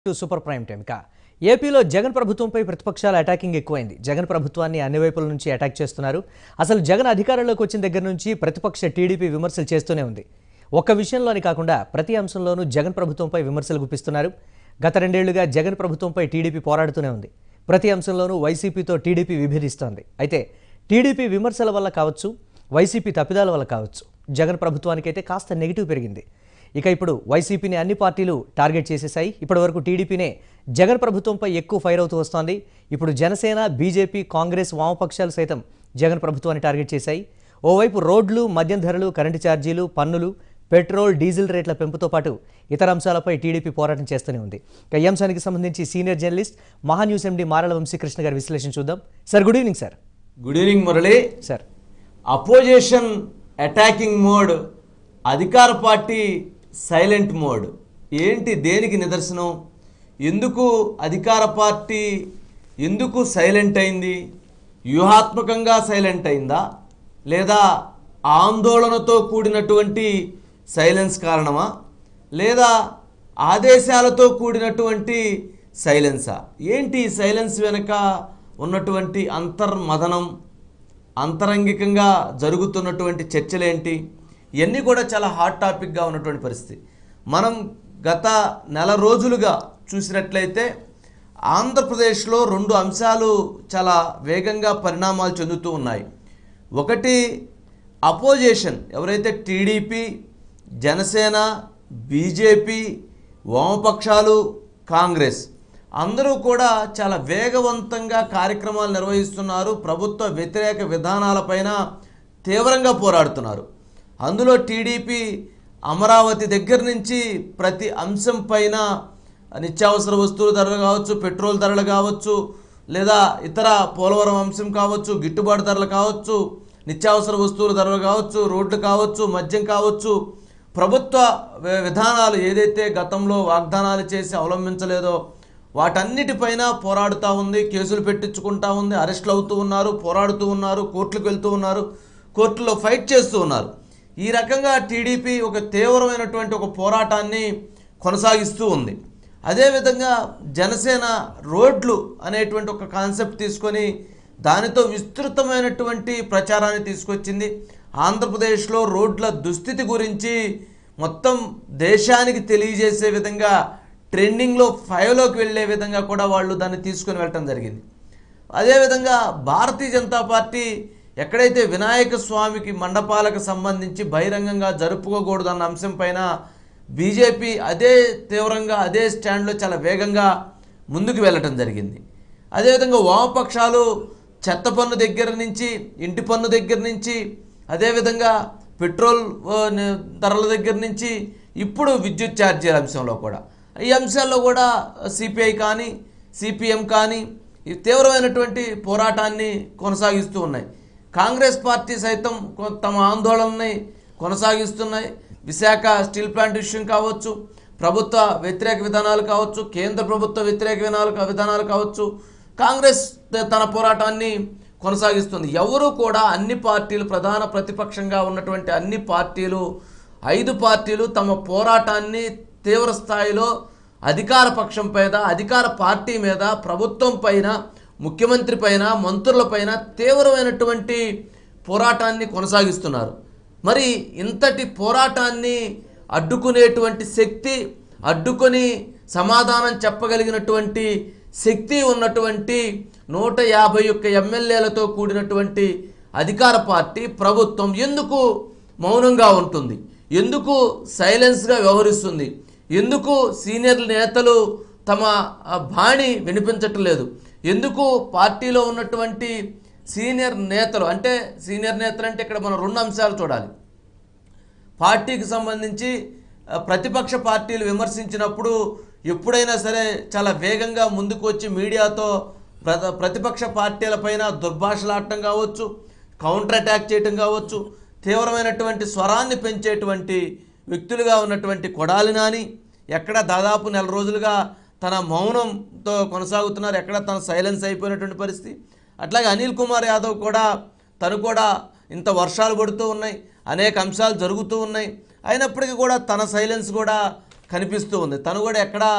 to super prime time కా ఏపీలో జగన్ ప్రభుత్వంపై ప్రతిపక్షాల అటాకింగ్ ఎక్కువైంది జగన్ ప్రభుత్వాన్ని అన్ని వైపుల నుంచి అటాక్ చేస్తున్నారు అసలు జగన్ అధికారంలోకి వచ్చిన దగ్గర నుంచి ప్రతిపక్ష టీడీపీ విమర్శలు చేస్తూనే ఉంది ఒక్క విషయంలోని కాకుండా ప్రతి అంశంలోనూ జగన్ ప్రభుత్వంపై విమర్శలు గుప్పిస్తున్నారు గత రెండేళ్లుగా జగన్ ప్రభుత్వంపై టీడీపీ పోరాడుతూనే ఉంది ప్రతి అంశంలోనూ వైసీపీతో టీడీపీ విభేదిస్తోంది అయితే టీడీపీ విమర్శల వల్ల కావచ్చు వైసీపీ తప్పిదాల వల్ల కావచ్చు జగన్ ప్రభుత్వానికైతే కాస్త నెగిటివ్ పెరిగింది ఇక ఇప్పుడు వైసీపీని అన్ని పార్టీలు టార్గెట్ చేసేశాయి ఇప్పటివరకు టీడీపీనే జగన్ ప్రభుత్వంపై ఎక్కువ ఫైర్ అవుతూ వస్తోంది ఇప్పుడు జనసేన బీజేపీ కాంగ్రెస్ వామపక్షాలు సైతం జగన్ ప్రభుత్వాన్ని టార్గెట్ చేశాయి ఓవైపు రోడ్లు మద్యం ధరలు కరెంటు ఛార్జీలు పన్నులు పెట్రోల్ డీజిల్ రేట్ల పెంపుతో పాటు ఇతర అంశాలపై టీడీపీ పోరాటం చేస్తూనే ఉంది ఇక ఈ అంశానికి సంబంధించి senior journalist Maha News MD Marala Vamsikrishna గారి విశ్లేషణ చూద్దాం sir good evening sir good evening Murali sir opposition attacking mode అధికార పార్టీ సైలెంట్ మోడ్ ఏంటి దేనికి నిదర్శనం ఎందుకు అధికార పార్టీ ఎందుకు సైలెంట్ అయింది వ్యూహాత్మకంగా సైలెంట్ అయిందా లేదా ఆందోళనతో కూడినటువంటి సైలెన్స్ కారణమా లేదా ఆదేశాలతో కూడినటువంటి సైలెన్సా ఏంటి ఈ సైలెన్స్ వెనుక ఉన్నటువంటి అంతర్మదనం అంతరంగికంగా జరుగుతున్నటువంటి చర్చలేంటి ఇవన్నీ కూడా చాలా హాట్ టాపిక్గా ఉన్నటువంటి పరిస్థితి మనం గత నెల రోజులుగా చూసినట్లయితే ఆంధ్రప్రదేశ్లో రెండు అంశాలు చాలా వేగంగా పరిణామాలు చెందుతూ ఉన్నాయి ఒకటి అపోజిషన్ ఎవరైతే టీడీపీ జనసేన బీజేపీ వామపక్షాలు కాంగ్రెస్ అందరూ కూడా చాలా వేగవంతంగా కార్యక్రమాలు నిర్వహిస్తున్నారు ప్రభుత్వ వ్యతిరేక విధానాలపైన తీవ్రంగా పోరాడుతున్నారు అందులో టీడీపీ అమరావతి దగ్గర నుంచి ప్రతి అంశం పైన నిత్యావసర వస్తువుల ధరలు కావచ్చు పెట్రోల్ ధరలు కావచ్చు లేదా ఇతర పోలవరం అంశం కావచ్చు గిట్టుబాటు ధరలు కావచ్చు నిత్యావసర వస్తువుల ధరలు కావచ్చు రోడ్లు కావచ్చు మద్యం కావచ్చు ప్రభుత్వ వి- విధానాలు ఏదైతే గతంలో వాగ్దానాలు చేసి అవలంబించలేదో వాటన్నిటిపైన పోరాడుతూ ఉంది కేసులు పెట్టించుకుంటా ఉంది అరెస్టులు అవుతూ ఉన్నారు పోరాడుతూ ఉన్నారు కోర్టులకు వెళ్తూ ఉన్నారు కోర్టులో ఫైట్ చేస్తూ ఉన్నారు ఈ రకంగా టీడీపీ ఒక తీవ్రమైనటువంటి ఒక పోరాటాన్ని కొనసాగిస్తూ ఉంది అదేవిధంగా జనసేన రోడ్లు అనేటువంటి ఒక కాన్సెప్ట్ తీసుకొని దానితో విస్తృతమైనటువంటి ప్రచారాన్ని తీసుకొచ్చింది ఆంధ్రప్రదేశ్లో రోడ్ల దుస్థితి గురించి మొత్తం దేశానికి తెలియజేసే విధంగా ట్రెండింగ్లో ఫైవ్లోకి వెళ్ళే విధంగా కూడా వాళ్ళు దాన్ని తీసుకొని వెళ్ళటం జరిగింది అదేవిధంగా భారతీయ జనతా పార్టీ ఎక్కడైతే వినాయక స్వామికి మండపాలకు సంబంధించి బహిరంగంగా జరుపుకోకూడదు అన్న అంశం పైన బీజేపీ అదే తీవ్రంగా అదే స్టాండ్లో చాలా వేగంగా ముందుకు వెళ్ళటం జరిగింది అదేవిధంగా వామపక్షాలు చెత్త పన్ను దగ్గర నుంచి ఇంటి పన్ను దగ్గర నుంచి అదేవిధంగా పెట్రోల్ ఆ, ని- ధరల దగ్గర నుంచి ఇప్పుడు విద్యుత్ ఛార్జీల అంశంలో కూడా ఈ అంశాల్లో కూడా సిపిఐ కానీ సిపిఎం కానీ ఈ తీవ్రమైనటువంటి పోరాటాన్ని కొనసాగిస్తూ ఉన్నాయి కాంగ్రెస్ పార్టీ సైతం కొ- తమ ఆందోళనని కొనసాగిస్తున్నాయి విశాఖ స్టీల్ ప్లాంట్ విషయం కావచ్చు ప్రభుత్వ వ్యతిరేక విధానాలు కావచ్చు కేంద్ర ప్రభుత్వ వ్యతిరేక విధానాలు విధానాలు కావచ్చు కాంగ్రెస్ త- తన పోరాటాన్ని కొనసాగిస్తుంది ఎవరు కూడా అన్ని పార్టీలు ప్రధాన ప్రతిపక్షంగా ఉన్నటువంటి అన్ని పార్టీలు ఐదు పార్టీలు తమ పోరాటాన్ని తీవ్ర స్థాయిలో అధికార పక్షం పైన అధికార పార్టీ మీద ప్రభుత్వం పైన ముఖ్యమంత్రి పైన మంత్రుల పైన తీవ్రమైనటువంటి పోరాటాన్ని కొనసాగిస్తున్నారు మరి ఇంతటి పోరాటాన్ని అడ్డుకునేటువంటి శక్తి అడ్డుకొని సమాధానం చెప్పగలిగినటువంటి శక్తి ఉన్నటువంటి నూట యాభై ఒక్క ఎమ్మెల్యేలతో కూడినటువంటి అధికార పార్టీ ప్రభుత్వం ఎందుకు మౌనంగా ఉంటుంది ఎందుకు సైలెన్స్గా వ్యవహరిస్తుంది ఎందుకు సీనియర్ నేతలు తమ ఆ, బాణి వినిపించటం లేదు ఎందుకు పార్టీలో ఉన్నటువంటి సీనియర్ నేతలు అంటే సీనియర్ నేతలు అంటే ఇక్కడ మనం రెండు అంశాలు చూడాలి పార్టీకి సంబంధించి ఆ, ప్రతిపక్ష పార్టీలు విమర్శించినప్పుడు ఎప్పుడైనా సరే చాలా వేగంగా ముందుకు వచ్చి మీడియాతో ప్రత ప్రతిపక్ష పార్టీలపైన దుర్భాషలాడటం కావచ్చు కౌంటర్ అటాక్ చేయటం కావచ్చు తీవ్రమైనటువంటి స్వరాన్ని పెంచేటువంటి వ్యక్తులుగా ఉన్నటువంటి కొడాలి నాని ఎక్కడ దాదాపు నెల రోజులుగా తన మౌనంతో కొనసాగుతున్నారు ఎక్కడ తన సైలెన్స్ అయిపోయినటువంటి పరిస్థితి అట్లాగే అనిల్ కుమార్ యాదవ్ కూడా తను కూడా ఇంత వర్షాలు పడుతూ ఉన్నాయి అనేక అంశాలు జరుగుతూ ఉన్నాయి అయినప్పటికీ కూడా తన సైలెన్స్ కూడా కనిపిస్తూ ఉంది తను కూడా ఎక్కడా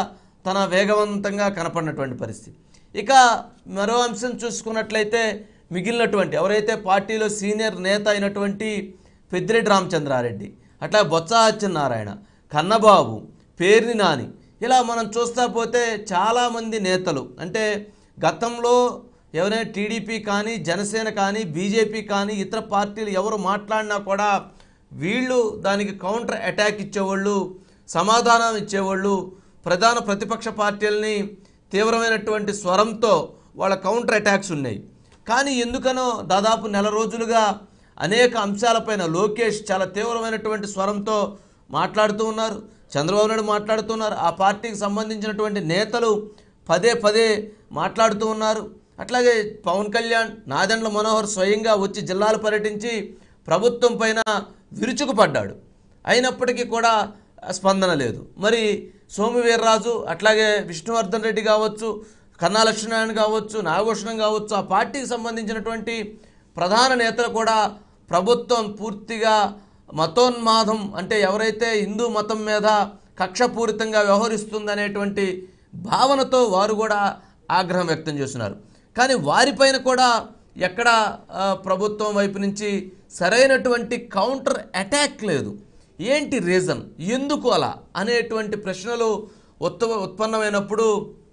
తన వేగవంతంగా కనపడినటువంటి పరిస్థితి ఇక మరో అంశం చూసుకున్నట్లయితే మిగిలినటువంటి ఎవరైతే పార్టీలో సీనియర్ నేత అయినటువంటి పెద్దిరెడ్డి రామచంద్రారెడ్డి అట్లా బొత్స సత్యనారాయణ కన్నబాబు పేర్ని నాని ఇలా మనం చూస్తా పోతే చాలామంది నేతలు అంటే గతంలో ఎవరైనా టీడీపీ కానీ జనసేన కానీ బీజేపీ కానీ ఇతర పార్టీలు ఎవరు మాట్లాడినా కూడా వీళ్ళు దానికి కౌంటర్ అటాక్ ఇచ్చేవాళ్ళు సమాధానం ఇచ్చేవాళ్ళు ప్రధాన ప్రతిపక్ష పార్టీలని తీవ్రమైనటువంటి స్వరంతో వాళ్ళ కౌంటర్ అటాక్స్ ఉన్నాయి కానీ ఎందుకనో దాదాపు నెల రోజులుగా అనేక అంశాలపైన లోకేష్ చాలా తీవ్రమైనటువంటి స్వరంతో మాట్లాడుతూ ఉన్నారు చంద్రబాబు నాయుడు మాట్లాడుతున్నారు ఆ పార్టీకి సంబంధించినటువంటి నేతలు పదే పదే మాట్లాడుతూ ఉన్నారు అట్లాగే పవన్ కళ్యాణ్ నాదెండ్ల మనోహర్ స్వయంగా వచ్చి జిల్లాలు పర్యటించి ప్రభుత్వం పైన విరుచుకుపడ్డాడు అయినప్పటికీ కూడా స్పందన లేదు మరి సోము వీర్రాజు అట్లాగే విష్ణువర్ధన్ రెడ్డి కావచ్చు కన్నా లక్ష్మీనారాయణ కావచ్చు నాగభూషణం కావచ్చు ఆ పార్టీకి సంబంధించినటువంటి ప్రధాన నేతలు కూడా ప్రభుత్వం పూర్తిగా మతోన్మాదం అంటే ఎవరైతే హిందూ మతం మీద కక్షపూరితంగా వ్యవహరిస్తుందనేటువంటి భావనతో వారు కూడా ఆగ్రహం వ్యక్తం చేస్తున్నారు కానీ వారిపైన కూడా ఎక్కడ ఆ, ప్రభుత్వం వైపు నుంచి సరైనటువంటి కౌంటర్ అటాక్ లేదు ఏంటి రీజన్ ఎందుకు అలా అనేటువంటి ప్రశ్నలు ఉత్త ఉత్పన్నమైనప్పుడు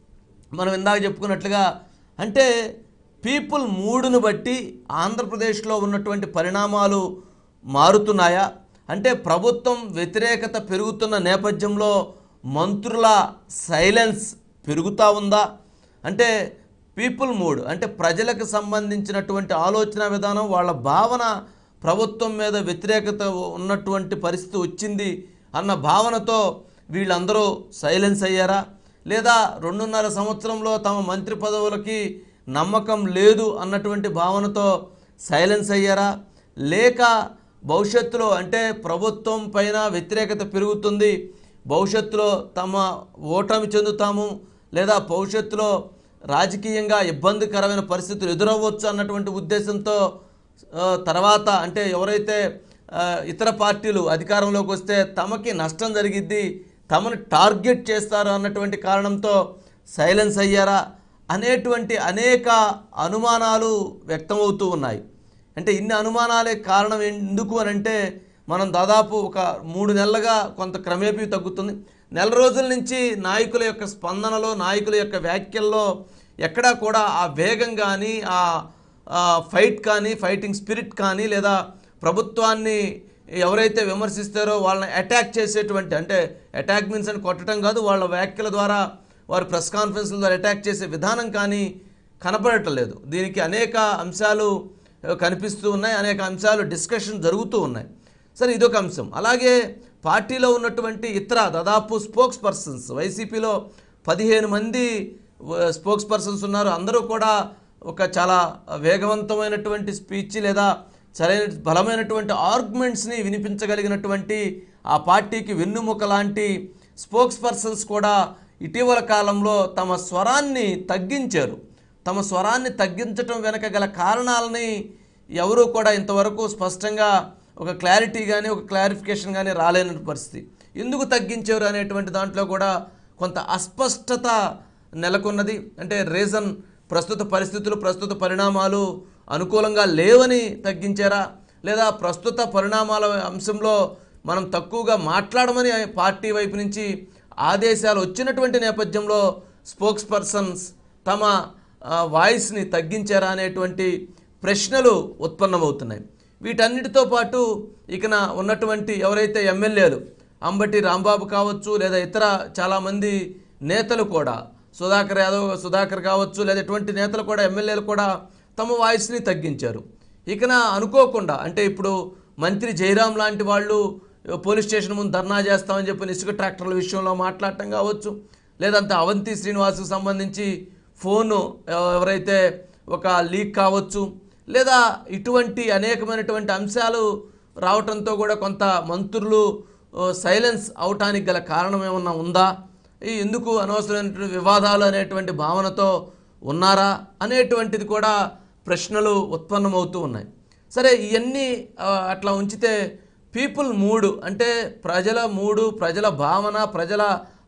మనం ఇందాక చెప్పుకున్నట్లుగా అంటే పీపుల్ మూడును బట్టి ఆంధ్రప్రదేశ్లో ఉన్నటువంటి పరిణామాలు మారుతున్నాయా అంటే ప్రభుత్వం వ్యతిరేకత పెరుగుతున్న నేపథ్యంలో మంత్రుల సైలెన్స్ పెరుగుతూ ఉందా అంటే పీపుల్ మూడ్ అంటే ప్రజలకు సంబంధించినటువంటి ఆలోచన విధానం వాళ్ళ భావన ప్రభుత్వం మీద వ్యతిరేకత ఉన్నటువంటి పరిస్థితి వచ్చింది అన్న భావనతో వీళ్ళందరూ సైలెన్స్ అయ్యారా లేదా రెండున్నర సంవత్సరంలో తమ మంత్రి పదవులకి నమ్మకం లేదు అన్నటువంటి భావనతో సైలెన్స్ అయ్యారా లేక భవిష్యత్తులో అంటే ప్రభుత్వం పైన వ్యతిరేకత పెరుగుతుంది భవిష్యత్తులో తమ ఓటమి చెందుతాము లేదా భవిష్యత్తులో రాజకీయంగా ఇబ్బందికరమైన పరిస్థితులు ఎదురవ్వచ్చు అన్నటువంటి ఉద్దేశంతో ఆ, తర్వాత అంటే ఎవరైతే ఆ, ఇతర పార్టీలు అధికారంలోకి వస్తే తమకి నష్టం జరిగిద్ది తమను టార్గెట్ చేస్తారు అన్నటువంటి కారణంతో సైలెన్స్ అయ్యారా అనేటువంటి అనేక అనుమానాలు వ్యక్తమవుతూ ఉన్నాయి అంటే ఇన్ని అనుమానాలే కారణం ఎందుకు అని అంటే మనం దాదాపు ఒక మూడు నెలలుగా కొంత క్రమేపీ తగ్గుతుంది నెల రోజుల నుంచి నాయకుల యొక్క స్పందనలో నాయకుల యొక్క వ్యాఖ్యల్లో ఎక్కడా కూడా ఆ వేగం కానీ ఆ ఆ ఫైట్ కానీ ఫైటింగ్ స్పిరిట్ కానీ లేదా ప్రభుత్వాన్ని ఎవరైతే విమర్శిస్తారో వాళ్ళని అటాక్ చేసేటువంటి అంటే అటాక్ మీన్స్ అని కొట్టడం కాదు వాళ్ళ వ్యాఖ్యల ద్వారా వారు ప్రెస్ కాన్ఫరెన్స్ల ద్వారా అటాక్ చేసే విధానం కానీ కనపడటం లేదు దీనికి అనేక అంశాలు ఆ, కనిపిస్తూ ఉన్నాయి అనేక అంశాలు డిస్కషన్ జరుగుతూ ఉన్నాయి సరే ఇదొక అంశం అలాగే పార్టీలో ఉన్నటువంటి ఇతర దాదాపు స్పోక్స్ పర్సన్స్ వైసీపీలో పదిహేను మంది స్పోక్స్ పర్సన్స్ ఉన్నారు అందరూ కూడా ఒక చాలా వేగవంతమైనటువంటి స్పీచ్ లేదా సరైన బలమైనటువంటి ఆర్గ్యుమెంట్స్ని వినిపించగలిగినటువంటి ఆ పార్టీకి వెన్నుముక లాంటి స్పోక్స్ పర్సన్స్ కూడా ఇటీవల కాలంలో తమ స్వరాన్ని తగ్గించారు తమ స్వరాన్ని తగ్గించటం వెనక గల కారణాలని ఎవరూ కూడా ఇంతవరకు స్పష్టంగా ఒక క్లారిటీ కానీ ఒక క్లారిఫికేషన్ కానీ రాలేని పరిస్థితి ఎందుకు తగ్గించారు అనేటువంటి దాంట్లో కూడా కొంత అస్పష్టత నెలకొన్నది అంటే రీజన్ ప్రస్తుత పరిస్థితులు ప్రస్తుత పరిణామాలు అనుకూలంగా లేవని తగ్గించారా లేదా ప్రస్తుత పరిణామాల అంశంలో మనం తక్కువగా మాట్లాడమని పార్టీ వైపు నుంచి ఆదేశాలు వచ్చినటువంటి నేపథ్యంలో స్పోక్స్ పర్సన్స్ తమ ఆ, వాయిస్ని తగ్గించారా అనేటువంటి ప్రశ్నలు ఉత్పన్నమవుతున్నాయి వీటన్నిటితో పాటు ఇకన ఉన్నటువంటి ఎవరైతే ఎమ్మెల్యేలు అంబటి రాంబాబు కావచ్చు లేదా ఇతర చాలామంది నేతలు కూడా సుధాకర్ యాదవ్ సుధాకర్ కావచ్చు లేదా ఎటువంటి నేతలు కూడా ఎమ్మెల్యేలు కూడా తమ వాయిస్ని తగ్గించారు ఇకన అనుకోకుండా అంటే ఇప్పుడు మంత్రి జయరాం లాంటి వాళ్ళు పోలీస్ స్టేషన్ ముందు ధర్నా చేస్తామని చెప్పి ఇసుక ట్రాక్టర్ల విషయంలో మాట్లాడటం కావచ్చు లేదంటే అవంతి శ్రీనివాస్కి సంబంధించి ఫోను ఎవరైతే ఒక లీక్ కావచ్చు లేదా ఇటువంటి అనేకమైనటువంటి అంశాలు రావటంతో కూడా కొంత మంత్రులు ఆ, సైలెన్స్ అవటానికి గల కారణం ఏమన్నా ఉందా ఈ ఎందుకు అనవసరమైనటువంటి వివాదాలు అనేటువంటి భావనతో ఉన్నారా అనేటువంటిది కూడా ప్రశ్నలు ఉత్పన్నమవుతూ ఉన్నాయి సరే ఇవన్నీ ఆ, అట్లా ఉంచితే పీపుల్ మూడు అంటే ప్రజల మూడు ప్రజల భావన ప్రజల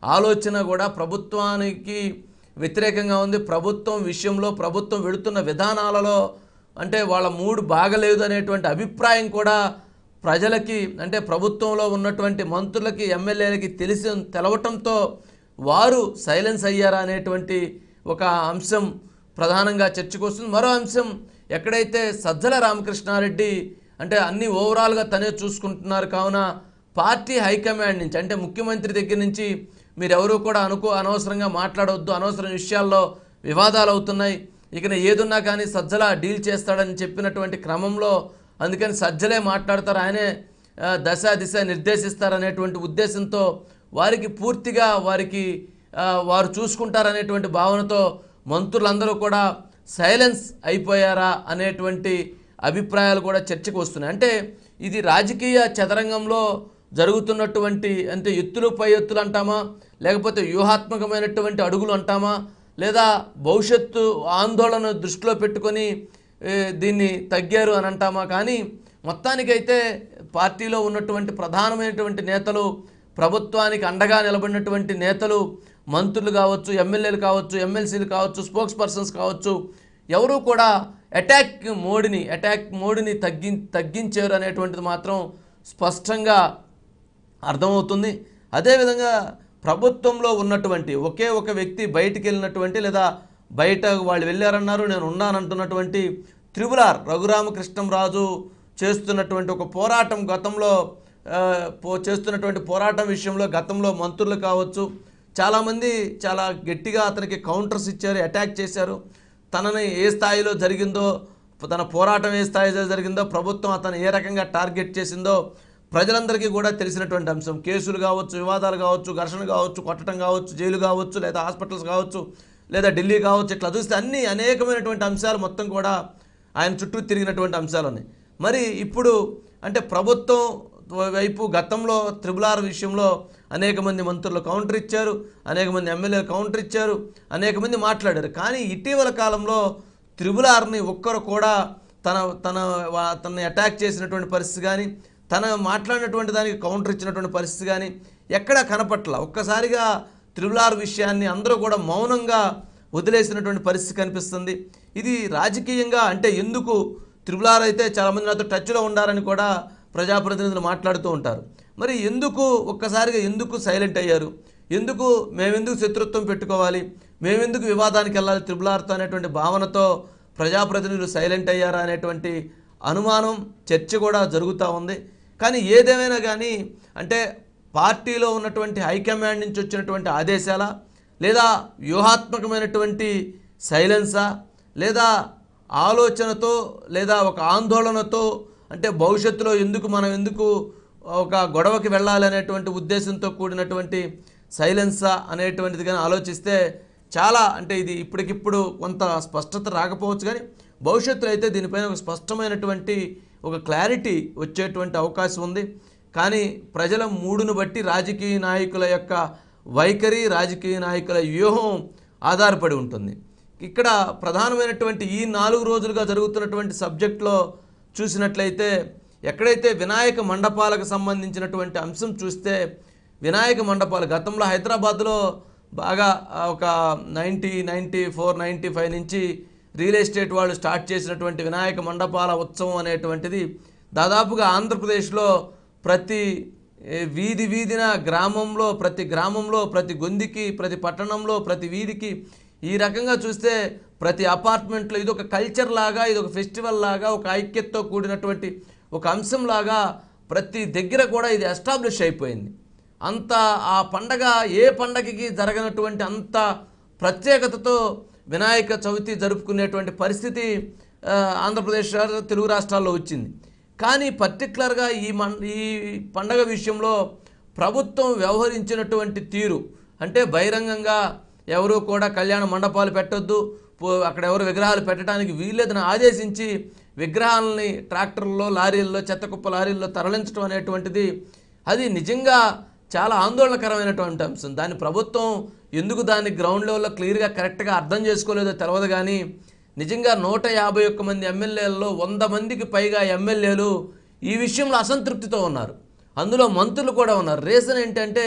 ఆలోచన కూడా ప్రభుత్వానికి వ్యతిరేకంగా ఉంది ప్రభుత్వం విషయంలో ప్రభుత్వం వెళుతున్న విధానాలలో అంటే వాళ్ళ మూడు బాగలేదు అనేటువంటి అభిప్రాయం కూడా ప్రజలకి అంటే ప్రభుత్వంలో ఉన్నటువంటి మంత్రులకి ఎమ్మెల్యేలకి తెలిసి తెలవటంతో వారు సైలెన్స్ అయ్యారా అనేటువంటి ఒక అంశం ప్రధానంగా చర్చకు వస్తుంది మరో అంశం ఎక్కడైతే సజ్జల రామకృష్ణారెడ్డి అంటే అన్ని ఓవరాల్గా తనే చూసుకుంటున్నారు కావున పార్టీ హైకమాండ్ నుంచి అంటే ముఖ్యమంత్రి దగ్గర నుంచి మీరెవరూ కూడా అనుకో అనవసరంగా మాట్లాడవద్దు అనవసరం విషయాల్లో వివాదాలు అవుతున్నాయి ఇక ఏదున్నా కానీ సజ్జల డీల్ చేస్తాడని చెప్పినటువంటి క్రమంలో అందుకని సజ్జలే మాట్లాడతారు ఆయనే ఆ, దశ దిశ నిర్దేశిస్తారనేటువంటి ఉద్దేశంతో వారికి పూర్తిగా వారికి ఆ, వారు చూసుకుంటారనేటువంటి భావనతో మంత్రులందరూ కూడా సైలెన్స్ అయిపోయారా అనేటువంటి అభిప్రాయాలు కూడా చర్చకు వస్తున్నాయి అంటే ఇది రాజకీయ చదరంగంలో జరుగుతున్నటువంటి అంటే ఎత్తులు పై ఎత్తులు అంటామా లేకపోతే వ్యూహాత్మకమైనటువంటి అడుగులు అంటామా లేదా భవిష్యత్తు ఆందోళన దృష్టిలో పెట్టుకొని ఏ, దీన్ని తగ్గారు అని అంటామా కానీ మొత్తానికైతే పార్టీలో ఉన్నటువంటి ప్రధానమైనటువంటి నేతలు ప్రభుత్వానికి అండగా నిలబడినటువంటి నేతలు మంత్రులు కావచ్చు ఎమ్మెల్యేలు కావచ్చు ఎమ్మెల్సీలు కావచ్చు స్పోక్స్ పర్సన్స్ కావచ్చు ఎవరూ కూడా అటాక్ మోడ్ని అటాక్ మోడ్ని తగ్గి తగ్గించారు అనేటువంటిది మాత్రం స్పష్టంగా అర్థమవుతుంది అదేవిధంగా ప్రభుత్వంలో ఉన్నటువంటి ఒకే ఒక వ్యక్తి బయటికి వెళ్ళినటువంటి లేదా బయట వాళ్ళు వెళ్ళారన్నారు నేను ఉన్నానంటున్నటువంటి త్రిపులార్ రఘురామకృష్ణంరాజు చేస్తున్నటువంటి ఒక పోరాటం గతంలో ఆ, పో చేస్తున్నటువంటి పోరాటం విషయంలో గతంలో మంత్రులు కావచ్చు చాలామంది చాలా గట్టిగా అతనికి కౌంటర్స్ ఇచ్చారు అటాక్ చేశారు తనని ఏ స్థాయిలో జరిగిందో తన పోరాటం ఏ స్థాయిలో జరిగిందో ప్రభుత్వం అతను ఏ రకంగా టార్గెట్ చేసిందో ప్రజలందరికీ కూడా తెలిసినటువంటి అంశం కేసులు కావచ్చు వివాదాలు కావచ్చు ఘర్షణ కావచ్చు కొట్టడం కావచ్చు జైలు కావచ్చు లేదా హాస్పిటల్స్ కావచ్చు లేదా ఢిల్లీ కావచ్చు ఇట్లా చూస్తే అన్ని అనేకమైనటువంటి అంశాలు మొత్తం కూడా ఆయన చుట్టూ తిరిగినటువంటి అంశాలు ఉన్నాయి మరి ఇప్పుడు అంటే ప్రభుత్వం వైపు గతంలో త్రిబులార్ విషయంలో అనేక మంది మంత్రులు కౌంటర్ ఇచ్చారు అనేక మంది ఎమ్మెల్యేలు కౌంటర్ ఇచ్చారు అనేక మంది మాట్లాడారు కానీ ఇటీవల కాలంలో త్రిబులార్ని ఒక్కరు కూడా తన తన వా- తనని అటాక్ చేసినటువంటి పరిస్థితి కానీ తన మాట్లాడినటువంటి దానికి కౌంటర్ ఇచ్చినటువంటి పరిస్థితి కానీ ఎక్కడా కనపట్ల ఒక్కసారిగా త్రిబులార్ విషయాన్ని అందరూ కూడా మౌనంగా వదిలేసినటువంటి పరిస్థితి కనిపిస్తుంది ఇది రాజకీయంగా అంటే ఎందుకు త్రిబులార్ అయితే చాలామంది నాతో టచ్లో ఉండాలని కూడా ప్రజాప్రతినిధులు మాట్లాడుతూ ఉంటారు మరి ఎందుకు ఒక్కసారిగా ఎందుకు సైలెంట్ అయ్యారు ఎందుకు మేమెందుకు శత్రుత్వం పెట్టుకోవాలి మేమెందుకు వివాదానికి వెళ్ళాలి త్రిబులార్తో అనేటువంటి భావనతో ప్రజాప్రతినిధులు సైలెంట్ అయ్యారా అనేటువంటి అనుమానం చర్చ కూడా జరుగుతూ ఉంది కానీ ఏదేమైనా కానీ అంటే పార్టీలో ఉన్నటువంటి హైకమాండ్ నుంచి వచ్చినటువంటి ఆదేశాల లేదా వ్యూహాత్మకమైనటువంటి సైలెన్సా లేదా ఆలోచనతో లేదా ఒక ఆందోళనతో అంటే భవిష్యత్తులో ఎందుకు మనం ఎందుకు ఒక గొడవకి వెళ్ళాలి అనేటువంటి ఉద్దేశంతో కూడినటువంటి సైలెన్సా అనేటువంటిది కానీ ఆలోచిస్తే చాలా అంటే ఇది ఇప్పటికిప్పుడు కొంత స్పష్టత రాకపోవచ్చు కానీ భవిష్యత్తులో అయితే దీనిపైన ఒక స్పష్టమైనటువంటి ఒక క్లారిటీ వచ్చేటువంటి అవకాశం ఉంది కానీ ప్రజల మూడును బట్టి రాజకీయ నాయకుల యొక్క వైఖరి రాజకీయ నాయకుల వ్యూహం ఆధారపడి ఉంటుంది ఇక్కడ ప్రధానమైనటువంటి ఈ నాలుగు రోజులుగా జరుగుతున్నటువంటి సబ్జెక్ట్లో చూసినట్లయితే ఎక్కడైతే వినాయక మండపాలకు సంబంధించినటువంటి అంశం చూస్తే వినాయక మండపాలు గతంలో హైదరాబాద్లో బాగా ఆ, ఒక ninety ninety four ninety five నుంచి రియల్ ఎస్టేట్ వాళ్ళు స్టార్ట్ చేసినటువంటి వినాయక మండపాల ఉత్సవం అనేటువంటిది దాదాపుగా ఆంధ్రప్రదేశ్లో ప్రతి ఏ, వీధి వీధిన గ్రామంలో ప్రతి గ్రామంలో ప్రతి గొందికి ప్రతి పట్టణంలో ప్రతి వీధికి ఈ రకంగా చూస్తే ప్రతి అపార్ట్మెంట్లో ఇది ఒక కల్చర్ లాగా ఇది ఒక ఫెస్టివల్ లాగా ఒక ఐక్యతతో కూడినటువంటి ఒక అంశం లాగా ప్రతి దగ్గర కూడా ఇది ఎస్టాబ్లిష్ అయిపోయింది అంత ఆ పండగ ఏ పండగకి జరగనటువంటి అంత ప్రత్యేకతతో వినాయక చవితి జరుపుకునేటువంటి పరిస్థితి ఆ, ఆంధ్రప్రదేశ్ రా- తెలుగు రాష్ట్రాల్లో వచ్చింది కానీ పర్టికులర్గా ఈ మన్ ఈ పండగ విషయంలో ప్రభుత్వం వ్యవహరించినటువంటి తీరు అంటే బహిరంగంగా ఎవరు కూడా కళ్యాణ మండపాలు పెట్టొద్దు పో- అక్కడ ఎవరు విగ్రహాలు పెట్టడానికి వీల్లేదని ఆదేశించి విగ్రహాలని ట్రాక్టర్లలో లారీల్లో చెత్త కుప్ప లారీల్లో తరలించడం అనేటువంటిది అది నిజంగా చాలా ఆందోళనకరమైనటువంటి అంశం దాని ప్రభుత్వం ఎందుకు దాన్ని గ్రౌండ్ లెవెల్లో క్లియర్గా కరెక్ట్గా అర్థం చేసుకోలేదో తెలియదు కానీ నిజంగా నూట యాభై ఒక్క మంది ఎమ్మెల్యేలలో వంద మందికి పైగా ఎమ్మెల్యేలు ఈ విషయంలో అసంతృప్తితో ఉన్నారు అందులో మంత్రులు కూడా ఉన్నారు రీజన్ ఏంటంటే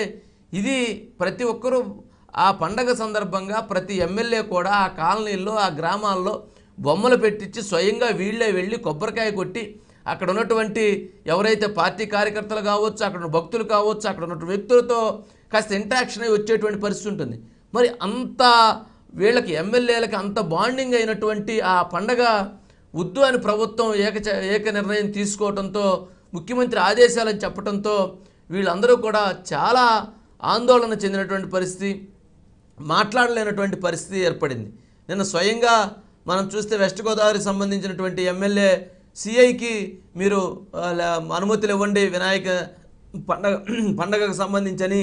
ఇది ప్రతి ఒక్కరూ ఆ పండగ సందర్భంగా ప్రతి ఎమ్మెల్యే కూడా ఆ కాలనీల్లో ఆ గ్రామాల్లో బొమ్మలు పెట్టించి స్వయంగా వీళ్ళే వెళ్ళి కొబ్బరికాయ కొట్టి అక్కడ ఉన్నటువంటి ఎవరైతే పార్టీ కార్యకర్తలు కావచ్చు అక్కడ ఉన్న భక్తులు కావచ్చు అక్కడ ఉన్నటువంటి వ్యక్తులతో కాస్త ఇంటరాక్షన్ అయి వచ్చేటువంటి పరిస్థితి ఉంటుంది మరి అంత వీళ్ళకి ఎమ్మెల్యేలకి అంత బాండింగ్ అయినటువంటి ఆ పండగ వద్దు అని ప్రభుత్వం ఏక ఏక నిర్ణయం తీసుకోవడంతో ముఖ్యమంత్రి ఆదేశాలని చెప్పడంతో వీళ్ళందరూ కూడా చాలా ఆందోళన చెందినటువంటి పరిస్థితి మాట్లాడలేనటువంటి పరిస్థితి ఏర్పడింది నిన్న స్వయంగా మనం చూస్తే వెస్ట్ గోదావరికి సంబంధించినటువంటి ఎమ్మెల్యే సిఐకి మీరు ఆ, ల- అనుమతులు ఇవ్వండి వినాయక పండగ పండగకు సంబంధించని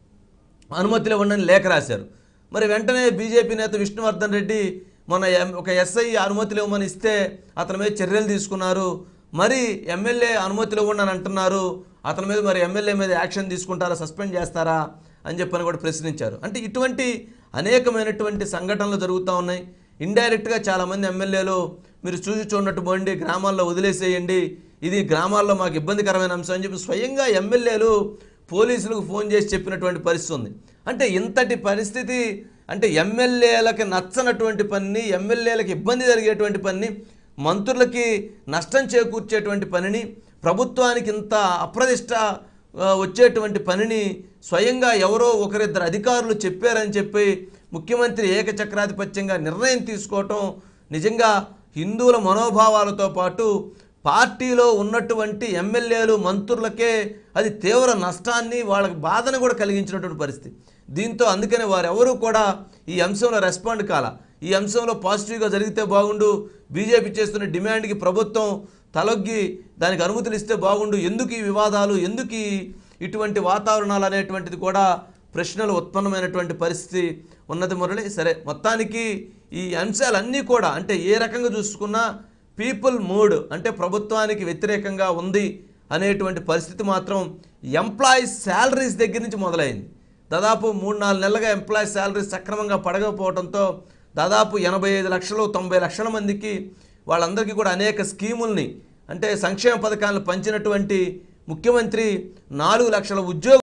అనుమతులు ఇవ్వండి అని లేఖ రాశారు మరి వెంటనే బీజేపీ నేత విష్ణువర్ధన్ రెడ్డి మొన్న ఎం- ఒక ఎస్ఐ అనుమతులు ఇవ్వమని ఇస్తే అతని మీద చర్యలు తీసుకున్నారు మరి ఎమ్మెల్యే అనుమతులు ఇవ్వండి అని అంటున్నారు అతని మీద మరి ఎమ్మెల్యే మీద యాక్షన్ తీసుకుంటారా సస్పెండ్ చేస్తారా అని చెప్పని కూడా ప్రశ్నించారు అంటే ఇటువంటి అనేకమైనటువంటి సంఘటనలు జరుగుతూ ఉన్నాయి ఇండైరెక్ట్గా చాలామంది ఎమ్మెల్యేలు మీరు చూసి చూడనట్టు పోండి గ్రామాల్లో వదిలేసేయండి ఇది గ్రామాల్లో మాకు ఇబ్బందికరమైన అంశం అని చెప్పి స్వయంగా ఎమ్మెల్యేలు పోలీసులకు ఫోన్ చేసి చెప్పినటువంటి పరిస్థితి ఉంది అంటే ఇంతటి పరిస్థితి అంటే ఎమ్మెల్యేలకి నచ్చనటువంటి పనిని ఎమ్మెల్యేలకు ఇబ్బంది జరిగేటువంటి పనిని మంత్రులకి నష్టం చేకూర్చేటువంటి పనిని ప్రభుత్వానికి ఇంత అప్రదిష్ట ఆ, వచ్చేటువంటి పనిని స్వయంగా ఎవరో ఒకరిద్దరు అధికారులు చెప్పారని చెప్పి ముఖ్యమంత్రి ఏకచక్రాధిపత్యంగా నిర్ణయం తీసుకోవటం నిజంగా హిందువుల మనోభావాలతో పాటు పార్టీలో ఉన్నటువంటి ఎమ్మెల్యేలు మంత్రులకే అది తీవ్ర నష్టాన్ని వాళ్ళకి బాధను కూడా కలిగించినటువంటి పరిస్థితి దీంతో అందుకనే వారెవరూ కూడా ఈ అంశంలో రెస్పాండ్ కాల ఈ అంశంలో పాజిటివ్గా జరిగితే బాగుండు బీజేపీ చేస్తున్న డిమాండ్కి ప్రభుత్వం తలొగ్గి దానికి అనుమతులు ఇస్తే బాగుండు ఎందుకు ఈ వివాదాలు ఎందుకు ఈ ఇటువంటి వాతావరణాలు అనేటువంటిది కూడా ప్రశ్నలు ఉత్పన్నమైనటువంటి పరిస్థితి ఉన్నది మురళి సరే మొత్తానికి ఈ అంశాలన్నీ కూడా అంటే ఏ రకంగా చూసుకున్నా పీపుల్ మూడ్ అంటే ప్రభుత్వానికి వ్యతిరేకంగా ఉంది అనేటువంటి పరిస్థితి మాత్రం ఎంప్లాయీస్ శాలరీస్ దగ్గర నుంచి మొదలైంది దాదాపు మూడు నాలుగు నెలలుగా ఎంప్లాయీస్ శాలరీస్ సక్రమంగా పడకపోవడంతో దాదాపు ఎనభై ఐదు లక్షలు తొంభై లక్షల మందికి వాళ్ళందరికీ కూడా అనేక స్కీముల్ని అంటే సంక్షేమ పథకాలను పంచినటువంటి ముఖ్యమంత్రి నాలుగు లక్షల ఉద్యోగ